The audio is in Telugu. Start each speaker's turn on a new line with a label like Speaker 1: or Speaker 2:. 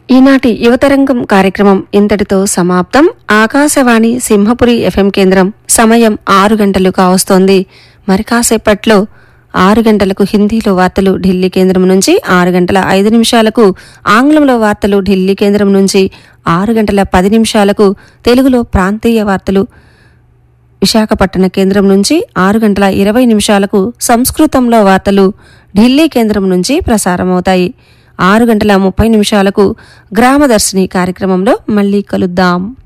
Speaker 1: ఈనాటి యువతరంగం కార్యక్రమం ఇంతటితో సమాప్తం ఆకాశవాణి సింహపురి ఎఫ్ఎం కేంద్రం సమయం ఆరు గంటలు కావస్తోంది మరి కాసేపట్లో ఆరు గంటలకు హిందీలో వార్తలు ఢిల్లీ కేంద్రం నుంచి ఆరు గంటల ఐదు నిమిషాలకు ఆంగ్లంలో వార్తలు ఢిల్లీ కేంద్రం నుంచి ఆరు గంటల పది నిమిషాలకు తెలుగులో ప్రాంతీయ వార్తలు విశాఖపట్టణ కేంద్రం నుంచి ఆరు గంటల ఇరవై నిమిషాలకు సంస్కృతంలో వార్తలు ఢిల్లీ కేంద్రం నుంచి ప్రసారమవుతాయి ఆరు గంటల ముప్పై నిమిషాలకు గ్రామదర్శిని కార్యక్రమంలో మళ్ళీ కలుద్దాం